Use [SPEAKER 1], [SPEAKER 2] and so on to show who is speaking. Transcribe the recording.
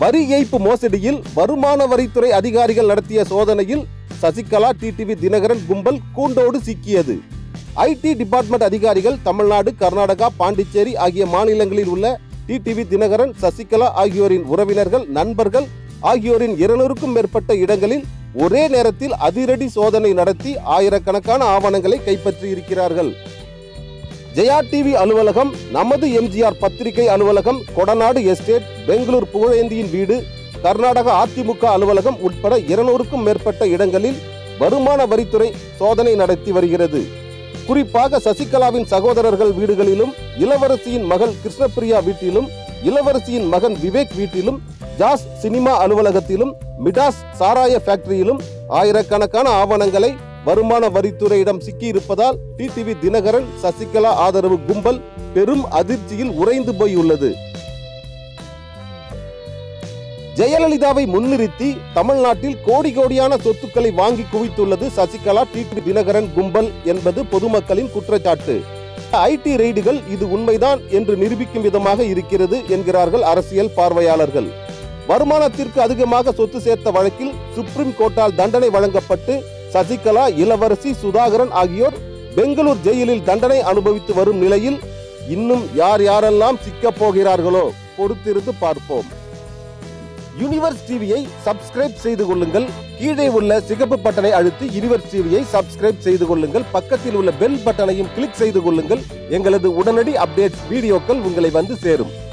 [SPEAKER 1] வரி ஏய்ப்பு மோசடியில் வருமான வரித்துறை அதிகாரிகள் நடத்திய சோதனையில் சசிகலா டிடிவி தினகரன் கும்பல் கூண்டோடு சிக்கியது ஐடி டிபார்ட்மெண்ட் அதிகாரிகள் தமிழ்நாடு கர்நாடகா பாண்டிச்சேரி ஆகிய மாநிலங்களில் உள்ள டிடிவி தினகரன் சசிகலா ஆகியோரின் உறவினர்கள் நண்பர்கள் ஆகியோரின் இருநூறுக்கும் மேற்பட்ட இடங்களில் ஒரே நேரத்தில் அதிரடி சோதனை நடத்தி ஆயிரக்கணக்கான ஆவணங்களை கைப்பற்றியிருக்கிறார்கள் ஜெயா டிவி அலுவலகம் நமது எம்ஜிஆர் பத்திரிகை அலுவலகம் கொடநாடு எஸ்டேட் பெங்களூர் புகழேந்தியின் வீடு கர்நாடக அதிமுக அலுவலகம் உட்பட இருநூறுக்கும் மேற்பட்ட இடங்களில் வருமான வரித்துறை சோதனை நடத்தி வருகிறது குறிப்பாக சசிகலாவின் சகோதரர்கள் வீடுகளிலும் இளவரசியின் மகள் கிருஷ்ணபிரியா வீட்டிலும் இளவரசியின் மகன் விவேக் வீட்டிலும் ஜாஸ் சினிமா அலுவலகத்திலும் மிடாஸ் சாராய ஃபேக்டரியிலும் ஆயிரக்கணக்கான ஆவணங்களை வருமான வரித்துறையிடம் சிக்கியிருப்பதால் டிடிவி தினகரன் சசிகலா ஆதரவு கும்பல் பெரும் அதிர்ச்சியில் உறைந்து போயுள்ளது ஜெயலலிதாவை முன்னிறுத்தி தமிழ்நாட்டில் கோடி கோடியான சொத்துக்களை வாங்கி குவித்துள்ளது சசிகலா டிடிவி தினகரன் கும்பல் என்பது பொதுமக்களின் குற்றச்சாட்டு ஐடி ரெய்டுகள் இது உண்மைதான் என்று நிரூபிக்கும் விதமாக இருக்கிறது என்கிறார்கள் அரசியல் பார்வையாளர்கள் வருமானத்திற்கு அதிகமாக சொத்து சேர்த்த வழக்கில் சுப்ரீம் கோர்ட்டால் தண்டனை வழங்கப்பட்டு சசிகலா இளவரசி சுதாகரன் ஆகியோர் பெங்களூர் ஜெயிலில் தண்டனை அனுபவித்து வரும் நிலையில் இன்னும் யார் யாரெல்லாம் சிக்கப் போகிறார்களோ பொறுத்திருந்து பார்ப்போம் யூனிவர்ஸ் டிவியை சப்ஸ்கிரைப் செய்து கொள்ளுங்கள் கீழே உள்ள சிகப்பு பட்டனை அழுத்தி யூனிவர்ஸ் டிவியை சப்ஸ்கிரைப் செய்து கொள்ளுங்கள் பக்கத்தில் உள்ள பெல் பட்டனையும் கிளிக் செய்து கொள்ளுங்கள் எங்களது உடனடி அப்டேட் வீடியோக்கள் உங்களை வந்து சேரும்